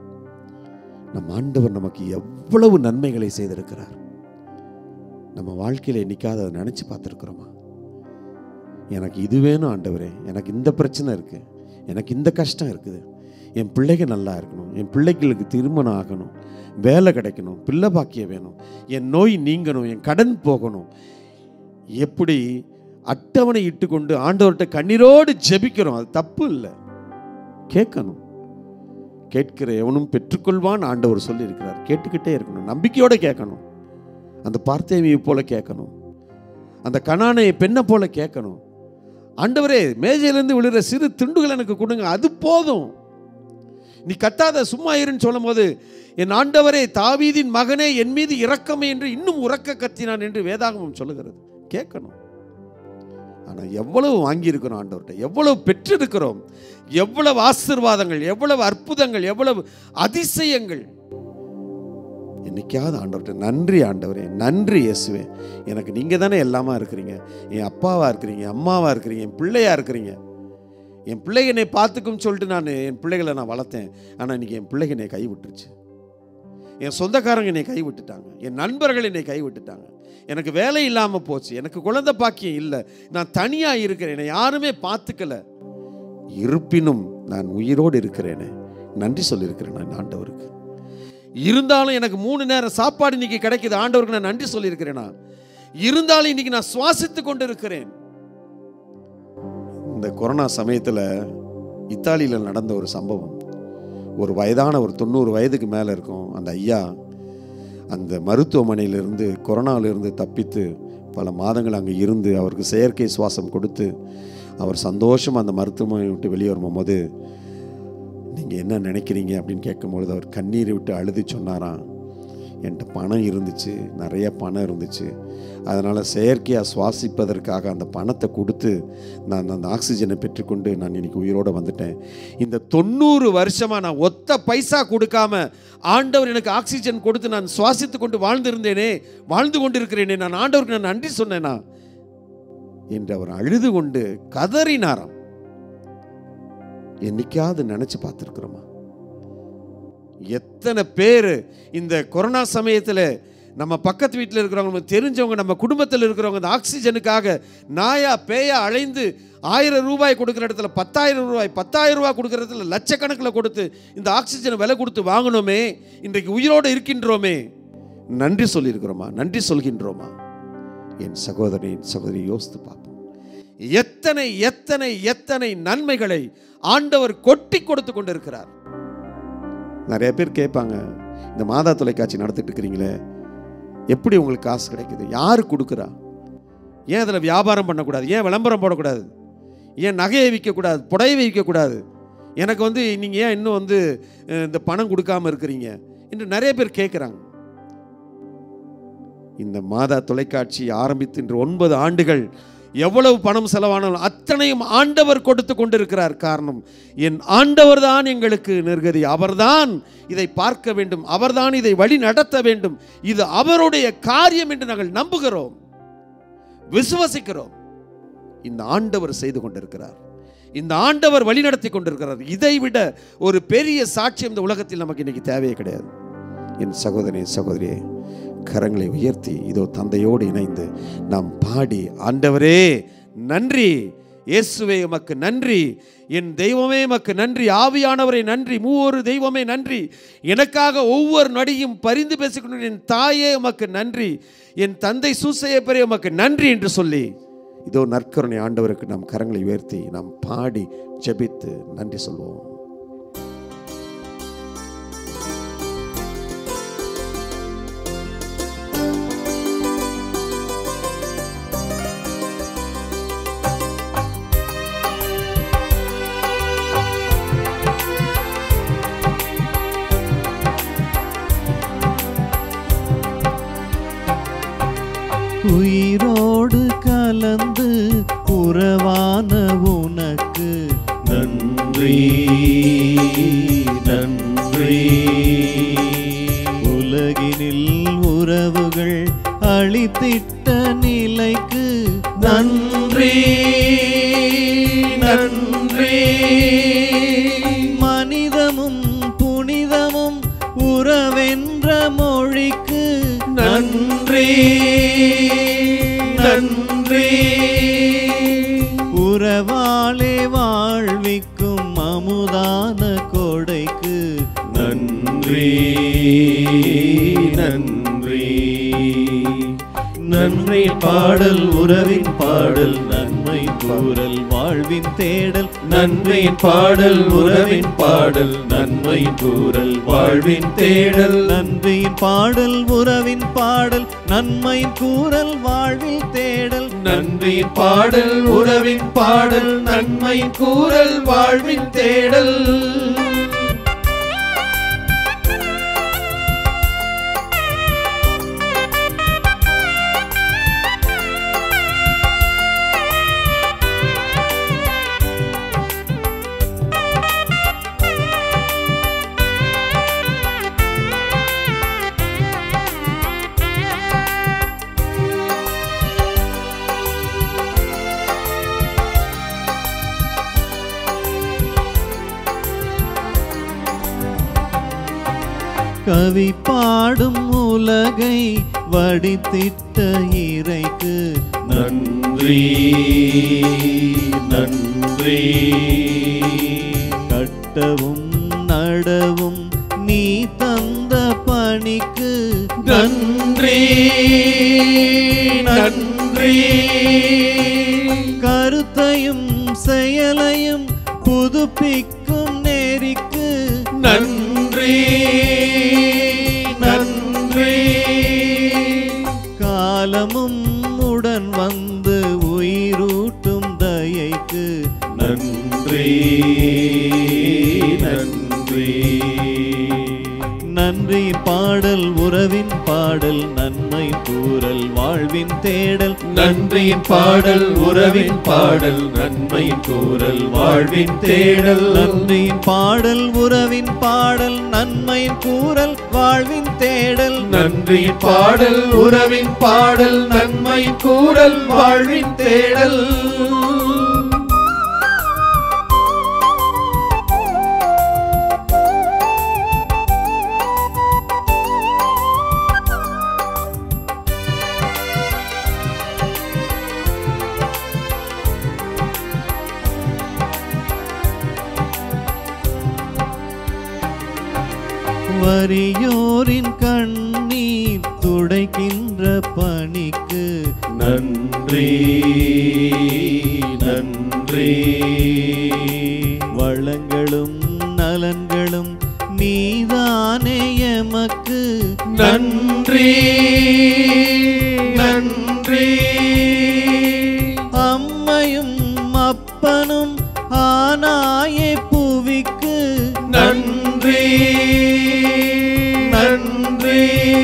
நம் ஆண்டவர் நமக்கு எவ்வளவு நன்மைகளை செய்திருக்கிறார் நம்ம வாழ்க்கையில் என்னைக்காவது அதை நினச்சி பார்த்துருக்குறோமா எனக்கு இது வேணும் ஆண்டவரே எனக்கு இந்த பிரச்சனை இருக்கு எனக்கு இந்த கஷ்டம் இருக்குது என் பிள்ளைங்க நல்லா இருக்கணும் என் பிள்ளைகளுக்கு திருமணம் ஆகணும் வேலை கிடைக்கணும் பிள்ளை பாக்கியம் வேணும் என் நோய் நீங்கணும் என் கடன் போகணும் எப்படி அட்டவணை இட்டுக்கொண்டு ஆண்டவர்கிட்ட கண்ணீரோடு ஜெபிக்கிறோம் அது தப்பு இல்லை கேட்கணும் கேட்கிற எவனும் பெற்றுக்கொள்வான் ஆண்டவர் சொல்லியிருக்கிறார் கேட்டுக்கிட்டே இருக்கணும் நம்பிக்கையோட கேட்கணும் அந்த பார்த்தேவியை போல கேட்கணும் அந்த கணானை பெண்ணை போல கேட்கணும் ஆண்டவரே மேஜையிலேருந்து விழுற சிறு துண்டுகள் எனக்கு கொடுங்க அது போதும் நீ கத்தாத சும்மா இருன்னு சொல்லும்போது என் ஆண்டவரே தாவீதின் மகனே என் மீது இரக்கமே என்று இன்னும் உறக்க கத்தினான் என்று வேதாகமம் சொல்லுகிறது கேட்கணும் ஆனால் எவ்வளவு வாங்கியிருக்கிறோம் ஆண்டவர்கிட்ட எவ்வளவு பெற்றிருக்கிறோம் எவ்வளவு ஆசீர்வாதங்கள் எவ்வளவு அற்புதங்கள் எவ்வளவு அதிசயங்கள் என்னைக்காவது ஆண்டவர்கிட்ட நன்றி ஆண்டவரே நன்றி இயேசுவே எனக்கு நீங்கள் தானே எல்லாமா இருக்கிறீங்க என் அப்பாவாக இருக்கிறீங்க அம்மாவாக இருக்கிறீங்க என் பிள்ளையா இருக்கிறீங்க என் பிள்ளைங்க என்னை பார்த்துக்கும் சொல்லிட்டு நான் என் பிள்ளைகளை நான் வளர்த்தேன் ஆனால் இன்னைக்கு என் பிள்ளைங்க என்னை கை விட்டுருச்சு என் சொந்தக்காரங்க என்னை கை விட்டுட்டாங்க என் நண்பர்கள் என்னை கை விட்டுட்டாங்க எனக்கு வேலை இல்லாமல் போச்சு எனக்கு குழந்தை பாக்கியம் இல்லை நான் தனியாக இருக்கிறேன் என்னை யாருமே பார்த்துக்கல இருப்பினும் நான் உயிரோடு இருக்கிறேனே நன்றி சொல்லியிருக்கிறேன் நான் ஆண்டவருக்கு இருந்தாலும் எனக்கு மூணு நேரம் சாப்பாடு இன்னைக்கு கிடைக்குது ஆண்டவருக்கு நான் நன்றி சொல்லியிருக்கிறேனா இருந்தாலும் இன்னைக்கு நான் சுவாசித்து கொண்டு இருக்கிறேன் இந்த கொரோனா சமயத்தில் இத்தாலியில் நடந்த ஒரு சம்பவம் ஒரு வயதான ஒரு தொண்ணூறு வயதுக்கு மேலே இருக்கும் அந்த ஐயா அந்த மருத்துவமனையிலிருந்து கொரோனாவிலிருந்து தப்பித்து பல மாதங்கள் அங்கே இருந்து அவருக்கு செயற்கை சுவாசம் கொடுத்து அவர் சந்தோஷமாக அந்த மருத்துவமனை விட்டு வெளியே வரும்போது நீங்கள் என்ன நினைக்கிறீங்க அப்படின்னு கேட்கும்பொழுது அவர் கண்ணீரை விட்டு அழுது சொன்னாராம் என்கிட்ட பணம் இருந்துச்சு நிறைய பணம் இருந்துச்சு அதனால் செயற்கையாக சுவாசிப்பதற்காக அந்த பணத்தை கொடுத்து நான் அந்த ஆக்சிஜனை பெற்றுக்கொண்டு நான் இன்னைக்கு உயிரோடு வந்துட்டேன் இந்த தொண்ணூறு வருஷமாக நான் ஒத்த பைசா கொடுக்காம ஆண்டவர் எனக்கு ஆக்சிஜன் கொடுத்து நான் சுவாசித்து கொண்டு வாழ்ந்திருந்தேனே வாழ்ந்து கொண்டிருக்கிறேனே நான் ஆண்டவருக்கு நான் நன்றி சொன்னேனா என்று அவர் அழுது கொண்டு கதறினாராம் என்னைக்காவது நினைச்சு பார்த்துருக்குறோமா எத்தனை பேர் இந்த கொரோனா சமயத்தில் நம்ம பக்கத்து வீட்டில் இருக்கிறவங்க நமக்கு தெரிஞ்சவங்க நம்ம குடும்பத்தில் இருக்கிறவங்க இந்த ஆக்சிஜனுக்காக நாயா பேயா அலைந்து ஆயிரம் ரூபாய் கொடுக்குற இடத்துல பத்தாயிரம் ரூபாய் பத்தாயிரம் ரூபாய் கொடுக்குற இடத்துல லட்சக்கணக்கில் கொடுத்து இந்த ஆக்சிஜனை விலை கொடுத்து வாங்கணுமே இன்றைக்கு உயிரோடு இருக்கின்றோமே நன்றி சொல்லியிருக்கிறோமா நன்றி சொல்கின்றோமா என் சகோதரி சகோதரி யோசித்து பார்ப்போம் எத்தனை எத்தனை எத்தனை நன்மைகளை ஆண்டவர் கொட்டி கொடுத்து கொண்டிருக்கிறார் நிறைய பேர் கேட்பாங்க இந்த மாதா தொலைக்காட்சி நடத்திட்டு இருக்கிறீங்களே எப்படி உங்களுக்கு காசு கிடைக்குது யார் கொடுக்குறா ஏன் அதில் வியாபாரம் பண்ணக்கூடாது ஏன் விளம்பரம் போடக்கூடாது ஏன் நகையை விற்கக்கூடாது புடவை விற்கக்கூடாது எனக்கு வந்து நீங்கள் ஏன் இன்னும் வந்து அஹ், இந்த பணம் கொடுக்காம இருக்கிறீங்க என்று நிறைய பேர் கேட்குறாங்க இந்த மாதா தொலைக்காட்சி ஆரம்பித்து இன்று ஒன்பது ஆண்டுகள் எவ்வளவு பணம் செலவானாலும் அத்தனையும் ஆண்டவர் கொடுத்து கொண்டிருக்கிறார் காரணம் என் ஆண்டவர் தான் எங்களுக்கு நிர்கதி அவர்தான் இதை பார்க்க வேண்டும் அவர்தான் இதை வழி நடத்த வேண்டும் இது அவருடைய காரியம் என்று நாங்கள் நம்புகிறோம் விசுவசிக்கிறோம் இந்த ஆண்டவர் செய்து கொண்டிருக்கிறார் இந்த ஆண்டவர் வழிநடத்தி கொண்டிருக்கிறார் இதை விட ஒரு பெரிய சாட்சியம் இந்த உலகத்தில் நமக்கு இன்னைக்கு தேவையே கிடையாது என் சகோதரி சகோதரியே கரங்களை உயர்த்தி இதோ தந்தையோடு இணைந்து நாம் பாடி ஆண்டவரே நன்றி இயேசுவே உமக்கு நன்றி என் தெய்வமே உமக்கு நன்றி ஆவியானவரை நன்றி மூவொரு தெய்வமே நன்றி எனக்காக ஒவ்வொரு நொடியும் பரிந்து பேசிக்கொண்டு என் தாயே உமக்கு நன்றி என் தந்தை சூசையப்பரே உமக்கு நன்றி என்று சொல்லி இதோ நற்கருணை ஆண்டவருக்கு நாம் கரங்களை உயர்த்தி நாம் பாடி ஜெபித்து நன்றி சொல்வோம் உயிரோடு கலந்து உறவான உனக்கு நன்றி நன்றி உலகினில் உறவுகள் அளித்திட்ட நிலைக்கு நன்றி நன்றி மனிதமும் புனிதமும் உறவென்ற மொழிக்கு நன்றி நன்றி உறவாளே வாழ்விக்கும் அமுதான கொடைக்கு நன்றி நன்றி நன்மை பாடல் உறவின் பாடல் நன்மை கூறல் வாழ்வின் தேடல் நன்மையின் பாடல் உறவின் பாடல் நன்மை கூறல் வாழ்வின் தேடல் நன்றியின் பாடல் உறவின் பாடல் நன்மை கூறல் வாழ்வில் தேடல் நன்றியின் பாடல் உறவின் பாடல் நன்மை கூறல் வாழ்வின் தேடல் கவி பாடும் உலகை வடித்திட்ட இறைக்கு நன்றி நன்றி கட்டவும் நடவும் நீ தந்த பணிக்கு நன்றி நன்றி கருத்தையும் செயலையும் புதுப்பிக்கும் நேரிக்கு நன்றி நன்றி காலமும் உடன் வந்து உயிரூட்டும் தயைக்கு நன்றி நன்றி நன்றி பா பாடல் உறவின் பாடல் நன்மை கூறல் வாழ்வின் தேடல் நன்றியின் பாடல் உறவின் பாடல் நன்மை கூறல் வாழ்வின் தேடல் நன்றியின் பாடல் உறவின் பாடல் நன்மை கூறல் வாழ்வின் தேடல் நன்றியின் பாடல் உறவின் பாடல் நன்மை கூறல் வாழ்வின் தேடல் வறியோரின் கண்ணீர் துடைக்கின்ற பணிக்கு நன்றி நன்றி வளங்களும் நலன்களும் நீதானே எமக்கு நன்றி நன்றி அம்மையும் அப்பனும் ஆனாயே புவிக்கு நன்றி நன்றி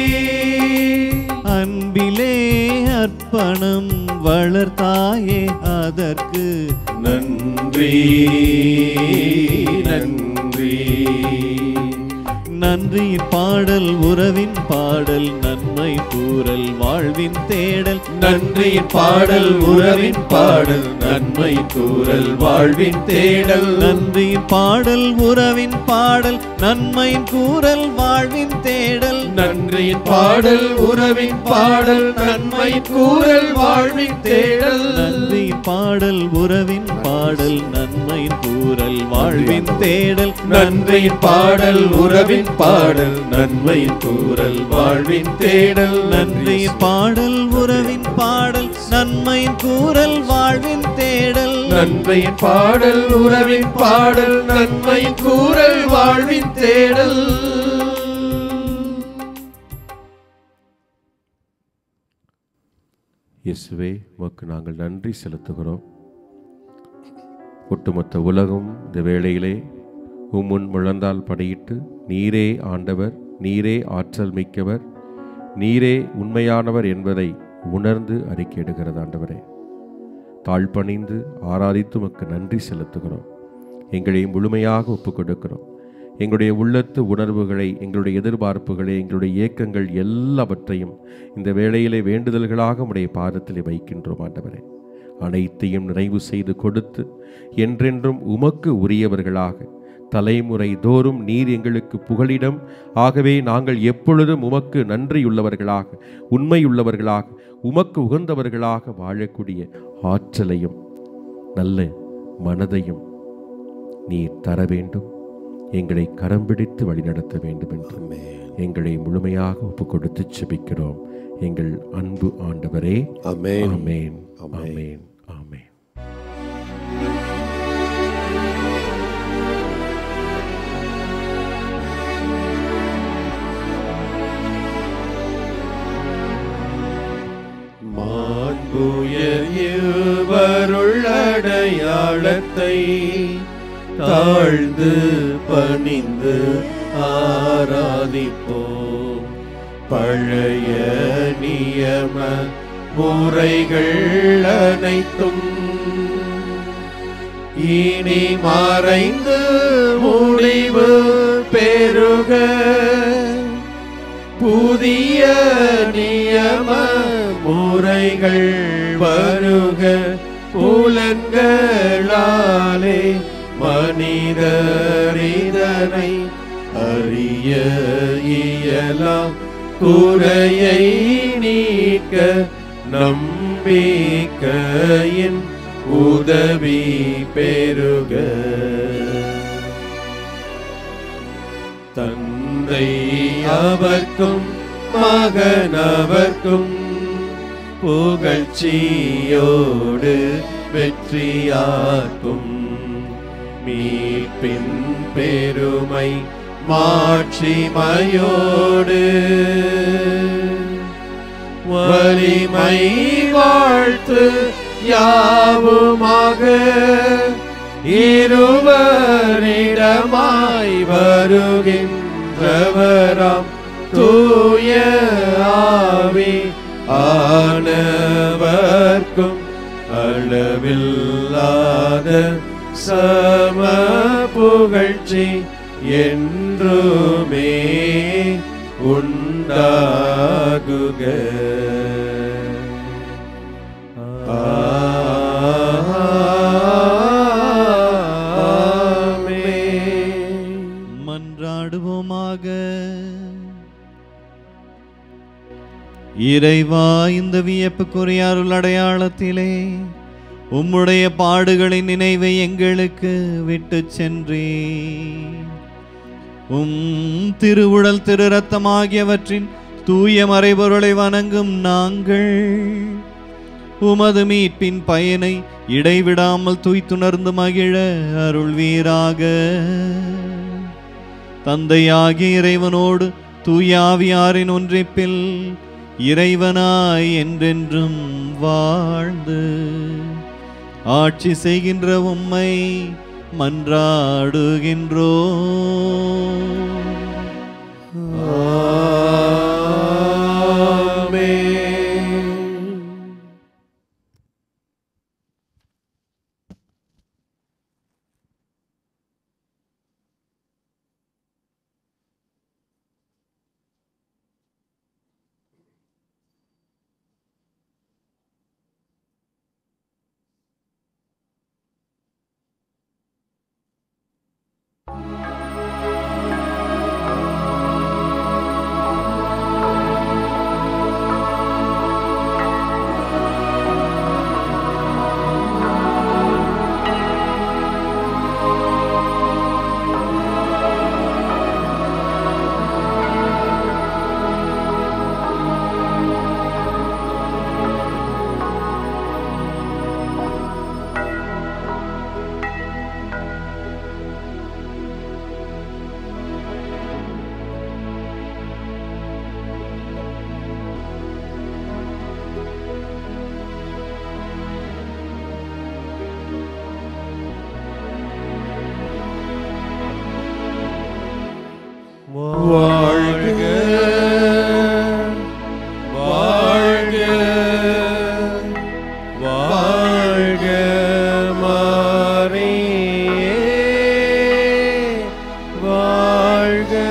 அன்பிலே அர்ப்பணம் வளர்த்தாயே அதற்கு நன்றி நன்றி நன்றியின் பாடல் உறவின் பாடல் நன்மை கூறல் வாழ்வின் தேடல் நன்றியின் பாடல் உறவின் பாடல் நன்மை கூறல் வாழ்வின் தேடல் நன்றியின் பாடல் உறவின் பாடல் நன்மையின் கூறல் வாழ்வின் தேடல் நன்றியின் பாடல் உறவின் பாடல் நன்மை கூறல் வாழ்வின் தேடல் நன்றியின் பாடல் உறவின் பாடல் நன்மையின் கூறல் வாழ்வின் தேடல் நன்றியின் பாடல் உறவின் பாடல் நன்மையின் கூறல் வாழ்வின் தேடல் நன்றியின் பாடல் உறவின் பாடல் நன்மையின் கூறல் வாழ்வின் தேடல் நன்மையின் பாடல் உறவின் பாடல் நன்மையின் கூறல் வாழ்வின் தேடல் இயேசுவே உமக்கு நாங்கள் நன்றி செலுத்துகிறோம் ஒட்டுமொத்த உலகம் இந்த வேளையிலே உம்முன் முழந்தால் படையிட்டு நீரே ஆண்டவர் நீரே ஆற்றல் மிக்கவர் நீரே உண்மையானவர் என்பதை உணர்ந்து அறிக்கையிடுகிறது ஆண்டவரே தாழ்பணிந்து ஆராதித்து உமக்கு நன்றி செலுத்துகிறோம் எங்களை முழுமையாக ஒப்புக் கொடுக்கிறோம் எங்களுடைய உள்ளத்து உணர்வுகளை எங்களுடைய எதிர்பார்ப்புகளை எங்களுடைய ஏக்கங்கள் எல்லாவற்றையும் இந்த வேளையிலே வேண்டுதல்களாக உடைய பாதத்திலே வைக்கின்றோம் ஆண்டவரே அனைத்தையும் நிறைவு செய்து கொடுத்து என்றென்றும் உமக்கு உரியவர்களாக தலைமுறை தோறும் நீர் எங்களுக்கு புகலிடம் ஆகவே நாங்கள் எப்பொழுதும் உமக்கு நன்றியுள்ளவர்களாக உண்மையுள்ளவர்களாக உமக்கு உகந்தவர்களாக வாழக்கூடிய ஆற்றலையும் நல்ல மனதையும் நீர் தர வேண்டும் எங்களை கரம் பிடித்து வழிநடத்த வேண்டும் என்று எங்களை முழுமையாக ஒப்பு கொடுத்து செபிக்கிறோம் எங்கள் அன்பு ஆண்டவரே அமேன் ஆமேன் ஆமென். ஆமேன் ஆமேன் மாண்புயர் இருவருள் அடையாளத்தை தாழ்ந்து பணிந்து ஆராதிப்போம் பழைய நியம முறைகள் அனைத்தும் இனி மறைந்து முடிவு பெருக புதிய நியம முறைகள் வருக புலன்களாலே மனிதரிதனை அறிய இயலாம் குறையை நீக்க நம்பிக்கையின் உதவி பெருக தந்தை அவர்க்கும் மகனவர்க்கும் புகழ்ச்சியோடு வெற்றியாக்கும் மீட்பின் பெருமை மாட்சிமையோடு வலிமை வாழ்த்து யாவுமாக இருவரிடமாய் வருகின்றவராம் தூய ஆவி ஆனவர்க்கும் அளவில்லாத சம புகழ்ச்சி என்றுமே உண்டாகுக ஆமென். மன்றாடுவோமாக இறைவா இந்த வியப்புக்குரிய அருள் அடையாளத்திலே உம்முடைய பாடுகளின் நினைவை எங்களுக்கு விட்டுச் சென்றே உம் திருவுடல் திரு ரத்தம் ஆகியவற்றின் தூய மறைபொருளை வணங்கும் நாங்கள் உமது மீட்பின் பயனை இடைவிடாமல் துய்த்துணர்ந்து மகிழ அருள்வீராக தந்தையாகிய இறைவனோடு தூயாவியாரின் ஒன்றிப்பில் இறைவனாய் என்றென்றும் வாழ்ந்து ஆட்சி செய்கின்ற உம்மை மன்றாடுகின்றோ ஆமென். வாழ்க வாழ்க வாழ்க மாறியே வாழ்க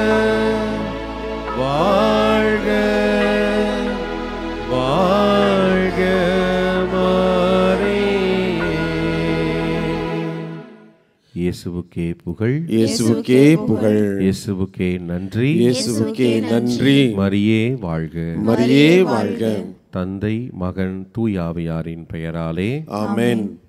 வாழ்க வாழ்க மாறியே இயேசுவுக்கே புகழ் இயேசுவுக்கே புகழ் இயேசுவுக்கே நன்றி இயேசுவுக்கே நன்றி மரியே வாழ்க மரியே வாழ்க தந்தை மகன் தூயாவியாரின் பெயராலே ஆமென்